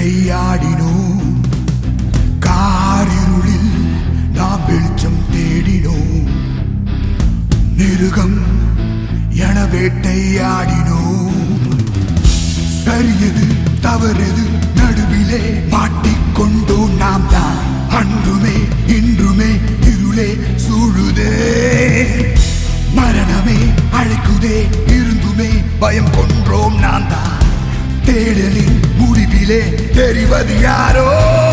வேட்டையாடினோம் காரிருளில் நாம் வெளிச்சம் தேடினோம் மிருகம் என வேட்டையாடினோம் சரியது தவறெது நடுவிலே மாட்டிக்கொண்டோம் நாம் தான் அன்றுமே இன்றுமே இருளே சூழுதே மரணமே அழைக்குதே இருந்துமே பயம் கொன்றோம் நான் தான் தேடலின் முடிவிலே தெரிவது யாரோ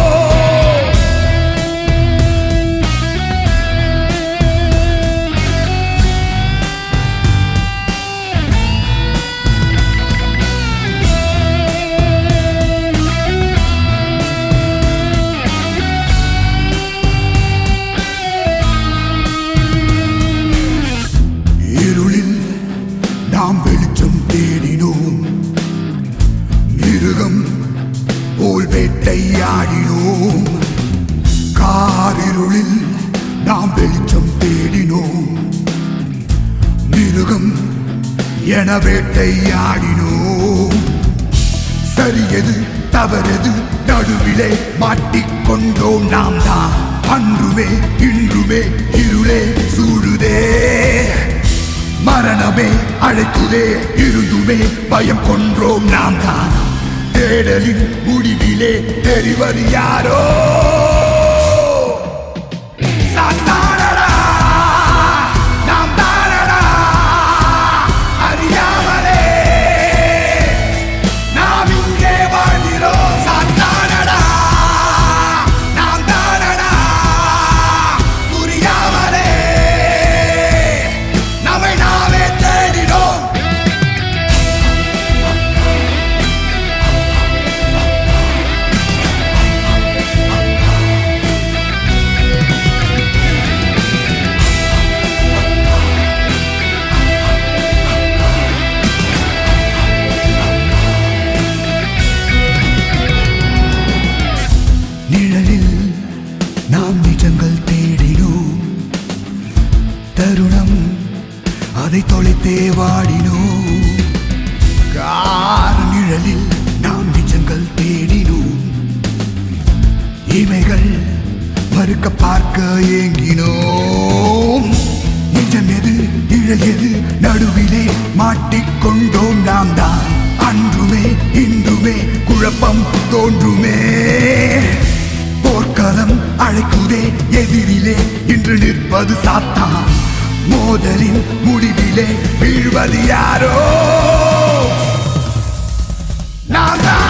இருளில் நாம் வெளிச்சம் தேடினோம் மிருகம் போல் வேட்டையாடினோம் காரிருளில் நாம் வெளிச்சம் தேடினோம் மிருகம் என வேட்டையாடினோம் சரியது தவறது நடுவிலே மாட்டிக்கொண்டோம் நாம் தான் அன்றுமே இன்றுமே இருளே சூழுதே மரணமே அழைக்குதே இருந்துமே பயம் கொன்றோம் நாம் தான் தேடலின் முடிவிலே தெரிவது யாரோ சாத்தானடா, நாம் தானடா, அறியாமலே நாம் இங்கே வாழ்கிறோம் சாத்தானடா நாம் தானடா புரியாமலே நம்மை நாமே தேடினோம் நிழலில் நாம் நிஜங்கள் தேடினோம் தருணம் அதை தொலைத்தே வாடினோம் கார் நிழலில் நாம் நிஜங்கள் தேடினோம் இமைகள் மறுக்க பார்க்க ஏங்கினோம் நிஜம் எது நிழல் எது நடுவிலே மாட்டிக்கொண்டோம் நாம் தான் அன்றுமே இன்றுமே குழப்பம் தோன்றுமே போர்க்களம் அழைக்குதே எதிரிலே இன்று நிற்பது சாத்தான் மோதலின் முடிவிலே வீழ்வது யாரோ நான் தான்